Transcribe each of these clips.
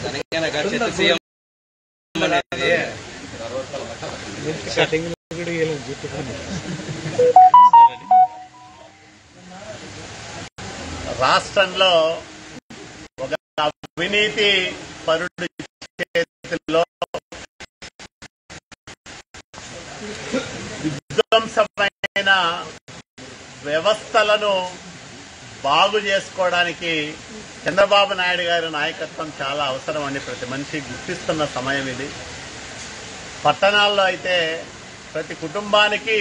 తెలంగాణ చెత్త సీఎం అనేది కటింగ్ కూడా వేయలేదు జుట్టుకొని రాష్ట్రంలో ఒక అవినీతి పరుడు చేతిలో విధ్వంసమైన వ్యవస్థలను బాగు చేసుకోవడానికి చంద్రబాబు నాయుడు గారి నాయకత్వం చాలా అవసరం అని ప్రతి మనిషి గుర్తిస్తున్న సమయం ఇది పట్టణాల్లో అయితే ప్రతి కుటుంబానికి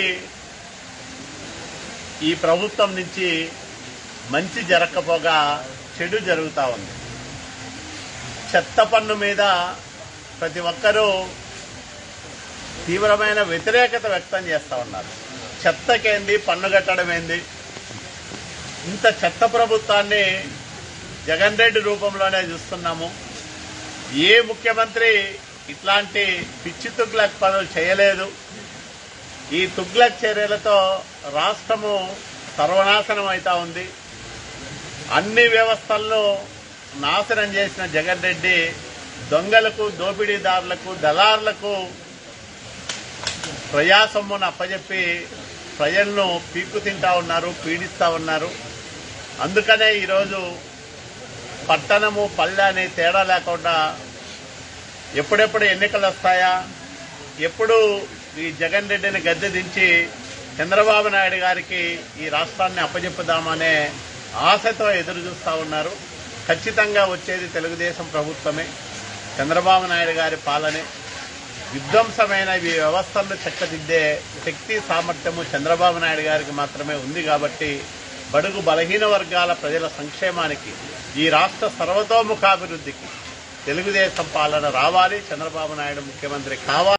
ఈ ప్రభుత్వం నుంచి మంచి జరగకపోగా చెడు జరుగుతూ ఉంది చెత్త పన్ను మీద ప్రతి ఒక్కరూ తీవ్రమైన వ్యతిరేకత వ్యక్తం చేస్తూ ఉన్నారు చెత్తకేంది పన్ను కట్టడం ఏంది ఇంత చెత్త ప్రభుత్వాన్ని జగన్ రెడ్డి రూపంలోనే చూస్తున్నాము ఏ ముఖ్యమంత్రి ఇట్లాంటి పిచ్చి తుగ్లక్ పనులు చేయలేదు ఈ తుగ్లక్ చర్యలతో రాష్ట్రము సర్వనాశనం అవుతా ఉంది అన్ని వ్యవస్థలను నాశనం చేసిన జగన్ రెడ్డి దొంగలకు దోపిడీదారులకు దళారులకు ప్రజాసొమ్మును అప్పజెప్పి ప్రజలను పీక్కు తింటా ఉన్నారు పీడిస్తా ఉన్నారు అందుకనే ఈరోజు పట్టణము పల్లె అనే తేడా లేకుండా ఎప్పుడెప్పుడు ఎన్నికలు వస్తాయా ఎప్పుడు ఈ జగన్ రెడ్డిని గద్దె దించి చంద్రబాబు నాయుడు గారికి ఈ రాష్ట్రాన్ని అప్పజెప్పుదామనే ఆశతో ఎదురు చూస్తా ఉన్నారు ఖచ్చితంగా వచ్చేది తెలుగుదేశం ప్రభుత్వమే చంద్రబాబు నాయుడు గారి పాలనే విధ్వంసమైన ఈ వ్యవస్థలను చక్కదిద్దే శక్తి సామర్థ్యము చంద్రబాబు నాయుడు గారికి మాత్రమే ఉంది కాబట్టి బడుగు బలహీన వర్గాల ప్రజల సంక్షేమానికి ఈ రాష్ట్ర సర్వతోముఖాభివృద్ధికి తెలుగుదేశం పాలన రావాలి చంద్రబాబు నాయుడు ముఖ్యమంత్రి కావాలి